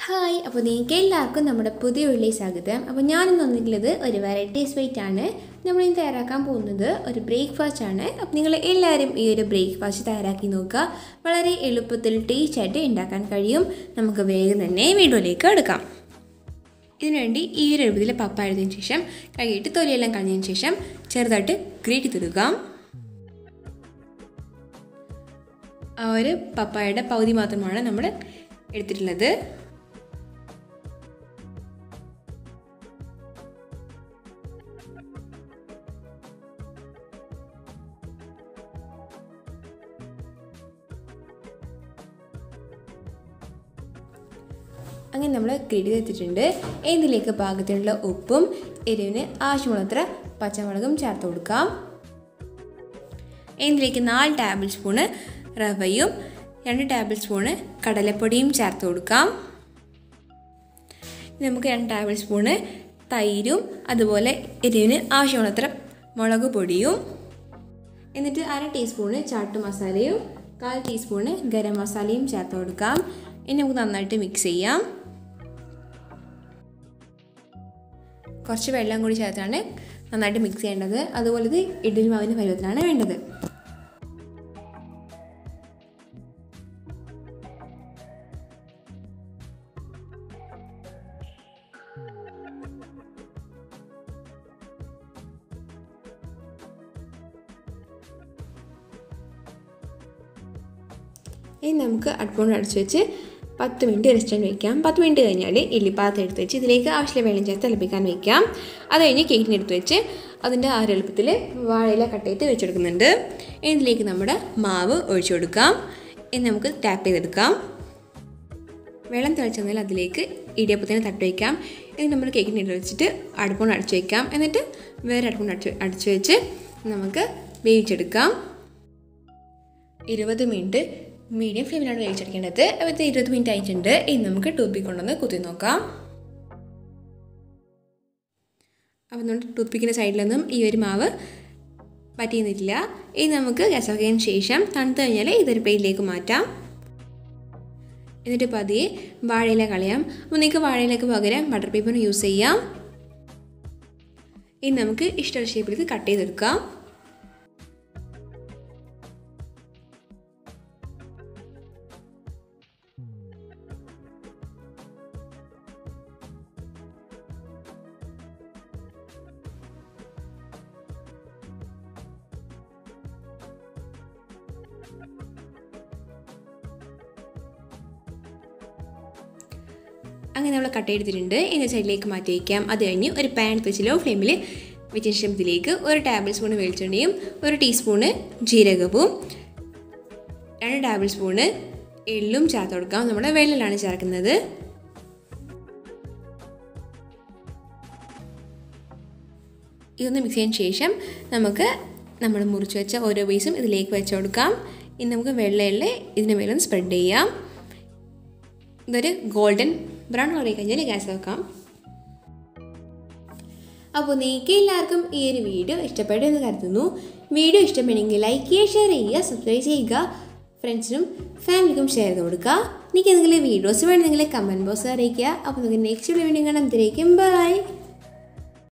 hi അപ്പോൾ നിങ്ങൾക്ക് എല്ലാവർക്കും നമ്മുടെ പുതിയ ഉള്ളിൽ സ്വാഗതം അപ്പോൾ ഞാനിന്ന് വന്നിട്ടുള്ളത് ഒരു വെറൈറ്റി സ്വീറ്റ് ആണ് നമ്മളിന്ന് തയ്യാറാക്കാൻ പോകുന്നത് ഒരു ബ്രേക്ക്ഫാസ്റ്റ് ആണ് അപ്പോൾ നിങ്ങൾ എല്ലാവരും ഈ ഒരു ബ്രേക്ക്ഫാസ്റ്റ് തയ്യാറാക്കി നോക്കുക വളരെ എളുപ്പത്തിൽ ടേസ്റ്റ് ആയിട്ട് ഉണ്ടാക്കാൻ കഴിയും നമുക്ക് വേഗം തന്നെ വീഡിയോയിലേക്ക് എടുക്കാം ഇതിനുവേണ്ടി ഈ ഒരു എഴുപതിൽ പപ്പ എഴുതിയതിന് ശേഷം കഴുകിയിട്ട് തൊലിയെല്ലാം കളഞ്ഞതിന് ശേഷം ചെറുതായിട്ട് ഗ്രേറ്റ് തരുക ആ ഒരു പപ്പായയുടെ പകുതി മാത്രമാണ് നമ്മൾ എടുത്തിട്ടുള്ളത് അങ്ങനെ നമ്മൾ ഗ്രേഡ് ചെയ്തിട്ടുണ്ട് ഇതിലേക്ക് പാകത്തിനുള്ള ഉപ്പും എരിവിന് ആവശ്യമുള്ളത്ര പച്ചമുളകും ചേർത്ത് കൊടുക്കാം ഇതിലേക്ക് നാല് ടേബിൾ സ്പൂണ് റവയും രണ്ട് ടേബിൾ സ്പൂണ് കടലപ്പൊടിയും ചേർത്ത് കൊടുക്കാം നമുക്ക് രണ്ട് ടേബിൾ സ്പൂണ് തൈരും അതുപോലെ എരിവിന് ആവശ്യമുള്ളത്ര മുളക് പൊടിയും എന്നിട്ട് അര ടീസ്പൂണ് ചാട്ട് മസാലയും കാൽ ടീസ്പൂണ് ഗരം മസാലയും ചേർത്ത് കൊടുക്കാം ഇനി നമുക്ക് നന്നായിട്ട് മിക്സ് ചെയ്യാം കുറച്ച് വെള്ളം കൂടി ചേർത്താണ് നന്നായിട്ട് മിക്സ് ചെയ്യേണ്ടത് അതുപോലെ ഇത് ഇഡ്ഡലി മാവിൻ്റെ പരുവത്തിലാണ് വേണ്ടത് ഇനി നമുക്ക് അടുപ്പോണ്ട് അടച്ചു വെച്ച് പത്ത് മിനിറ്റ് റെസ്റ്റോറൻറ്റ് വയ്ക്കാം പത്ത് മിനിറ്റ് കഴിഞ്ഞാൽ ഇല്ലിപ്പാത്രം എടുത്ത് വെച്ച് ഇതിലേക്ക് ആവശ്യമുള്ള വെള്ളം ചേർത്ത് തിളപ്പിക്കാൻ വയ്ക്കാം അത് കഴിഞ്ഞ് കേക്കിന് എടുത്ത് വെച്ച് അതിൻ്റെ ആ എളുപ്പത്തിൽ വാഴയില കട്ടയിട്ട് വെച്ചെടുക്കുന്നുണ്ട് ഇതിലേക്ക് നമ്മുടെ മാവ് ഒഴിച്ചു കൊടുക്കാം ഇനി നമുക്ക് ടാപ്പ് ചെയ്തെടുക്കാം വെള്ളം തിളച്ചെന്നാൽ അതിലേക്ക് ഇടിയപ്പത്തിന് തട്ട് വയ്ക്കാം ഇത് നമ്മൾ കേക്കിന് ഇട്ട് വെച്ചിട്ട് അടുപ്പോണ്ട് അടച്ചു വയ്ക്കാം എന്നിട്ട് വേറെ അടുപ്പോണ്ട് അടച്ച് അടച്ചു വെച്ച് നമുക്ക് വേവിച്ചെടുക്കാം ഇരുപത് മിനിറ്റ് മീഡിയം ഫ്ലെയിമിലാണ് വേവിച്ചെടുക്കേണ്ടത് അവിടുത്തെ ഇരുപത് മിനിറ്റ് ആയിട്ടുണ്ട് ഇനി നമുക്ക് ടൂത്ത് പിക്ക് കൊണ്ടൊന്ന് കുത്തി നോക്കാം അപ്പം നമ്മുടെ ടൂത്ത് പിക്കിൻ്റെ സൈഡിലൊന്നും ഈ ഒരു മാവ് പറ്റിയുന്നില്ല ഇനി നമുക്ക് ഗ്യാസ് ഓഫിയതിന് ശേഷം തണുത്ത് കഴിഞ്ഞാൽ ഇതൊരു പ്ലേറ്റിലേക്ക് മാറ്റാം എന്നിട്ട് പതിയെ വാഴയില കളയാം അപ്പോൾ നിങ്ങൾക്ക് വാഴയിലേക്ക് പകരം ബട്ടർ പേപ്പർ യൂസ് ചെയ്യാം ഇനി നമുക്ക് ഇഷ്ടമുള്ള ഷേപ്പിൽ ഇത് കട്ട് ചെയ്തെടുക്കാം അങ്ങനെ നമ്മൾ കട്ട് ചെയ്തിട്ടുണ്ട് ഇതിൻ്റെ സൈഡിലേക്ക് മാറ്റി വയ്ക്കാം അത് കഴിഞ്ഞ് ഒരു പാൻ എടുത്ത് വെച്ച് ലോ ഫ്ലെയിമിൽ വെച്ച ശേഷം ഇതിലേക്ക് ഒരു ടേബിൾ സ്പൂൺ വെളിച്ചെണ്ണയും ഒരു ടീസ്പൂണ് ജീരകവും രണ്ട് ടേബിൾ സ്പൂണ് എള്ളും ചേർത്ത് കൊടുക്കാം നമ്മുടെ വെള്ളയിലാണ് ചേർക്കുന്നത് ഇതൊന്ന് മിക്സ് ചെയ്തതിന് ശേഷം നമുക്ക് നമ്മൾ മുറിച്ച് വെച്ച ഓരോ പീസും ഇതിലേക്ക് വെച്ച് കൊടുക്കാം ഇനി നമുക്ക് വെള്ളയിൽ ഇതിന് മേലൊന്ന് സ്പ്രെഡ് ചെയ്യാം ഇതൊരു ഗോൾഡൻ ബ്രൗൺ കളറി കഴിഞ്ഞാൽ ഗ്യാസ് വെക്കാം അപ്പോൾ നിങ്ങൾക്ക് എല്ലാവർക്കും ഈ ഒരു വീഡിയോ ഇഷ്ടപ്പെട്ടു എന്ന് കരുതുന്നു വീഡിയോ ഇഷ്ടപ്പെടുമെങ്കിൽ ലൈക്ക് ചെയ്യുക ഷെയർ ചെയ്യുക സബ്സ്ക്രൈബ് ചെയ്യുക ഫ്രണ്ട്സിനും ഫാമിലിക്കും ഷെയർ ചെയ്ത് കൊടുക്കുക നിങ്ങൾക്ക് എന്തെങ്കിലും വീഡിയോസ് വേണമെങ്കിൽ കമൻറ്റ് ബോക്സ് അറിയിക്കുക അപ്പോൾ നിങ്ങൾക്ക് നെക്സ്റ്റ് വീഡിയോ കാണാം ഇതിലേക്കും ബൈ